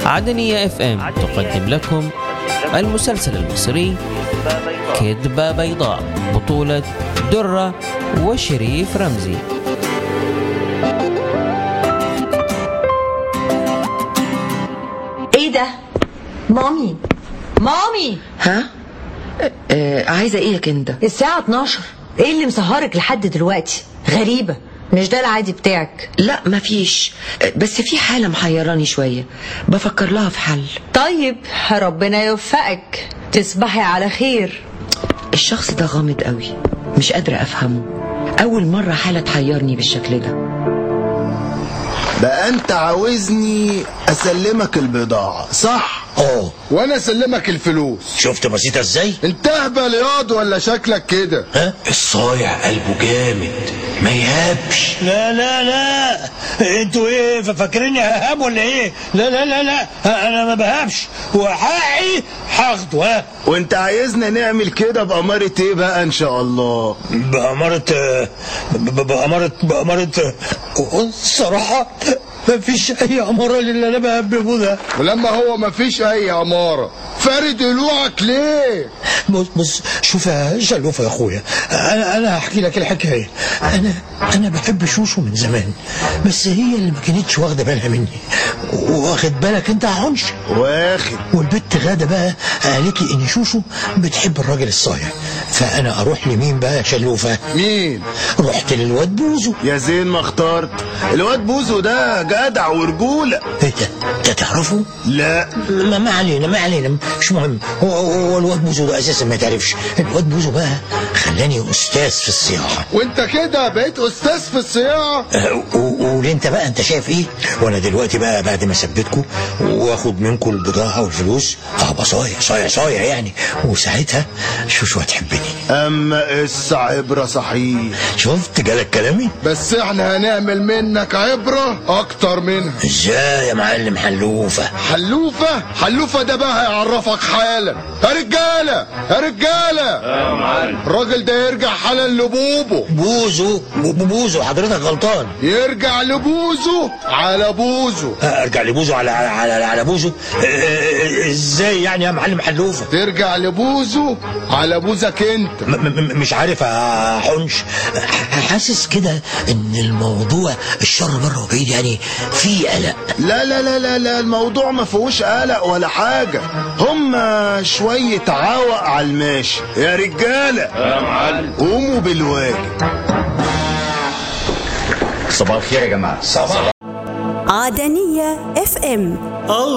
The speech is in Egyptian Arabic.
عدنية اف ام تقدم لكم المسلسل المصري كذبة بيضاء بطولة درة وشريف رمزي ايه ده مامي مامي ها آه عايزه ايه يا كنده الساعة 12 ايه اللي مسهرك لحد دلوقتي غريبة مش ده العادي بتاعك لا مفيش آه، بس في حاله محيراني شويه بفكر لها في حل طيب ربنا يوفقك تصبحي على خير الشخص ده غامض قوي مش قادره افهمه اول مره حاله تحيرني بالشكل ده بقى انت عاوزني اسلمك البضاعة صح اه وانا اسلمك الفلوس شفت بسيطة ازاي؟ انت اهبل ياض ولا شكلك كده ها؟ الصايع قلبه جامد ما يهابش لا لا لا انتوا ايه ف- فاكريني ههاب ولا ايه؟ لا لا لا لا انا ما بهابش وحقي هاخده ها وانت عايزنا نعمل كده بأمارة ايه بقى ان شاء الله بأمارة ب- ب- بأمارة بأمارة الصراحة ما فيش أي أمارة للي أنا بهببه ده ولما هو مفيش اي امارة فارد قلوعك ليه بص بص شوف يا شلوفة يا اخويا انا انا هحكي لك الحكايه انا انا بحب شوشو من زمان بس هي اللي ما كانتش واخده بالها مني واخد بالك انت يا عنش واخد والبت غاده بقى قالت لي ان شوشو بتحب الراجل الصايع فانا اروح لمين بقى يا شلوفه مين رحت للواد بوزو يا زين ما اخترت الواد بوزو ده جدع ورجولة ايه ده انت تعرفه لا ما, ما علينا ما علينا مش مهم هو, هو الواد بوزو ده اساسا ما تعرفش الواد بوزو بقى خلاني استاذ في الصياعه وانت كده بقيت استاذ في الصياعة قول انت بقى انت شايف ايه وانا دلوقتي بقى بعد ما اثبتكم واخد منكم البضاعه والفلوس هبقى صايع صايع صايع يعني وساعتها شوشو هتحبني اما قصة عبرة صحيح شفت جالك كلامي بس احنا هنعمل منك عبرة اكتر منها ازاي يا معلم حلوفه حلوفة حلوفة ده بقى هيعرفك حالا يا رجالة يا رجالة الراجل ده يرجع حالا لبوبه بوزو بو- بوزو حضرتك غلطان يرجع لبوزه على بوزه ارجع لبوزو على على على, على بوزو اه، اه، ازاي يعني يا معلم حلوفه ترجع لبوزه على بوزك انت م- م- مش عارف يا حنش ح- حاسس كده ان الموضوع الشر بره وبعيد يعني في قلق لا لا لا لا لا الموضوع ما فيهوش قلق ولا حاجة هم شوية عوق على الماشي يا رجالة يا معلم قوموا بالواجب صباح الخير يا جماعه عدنية اف ام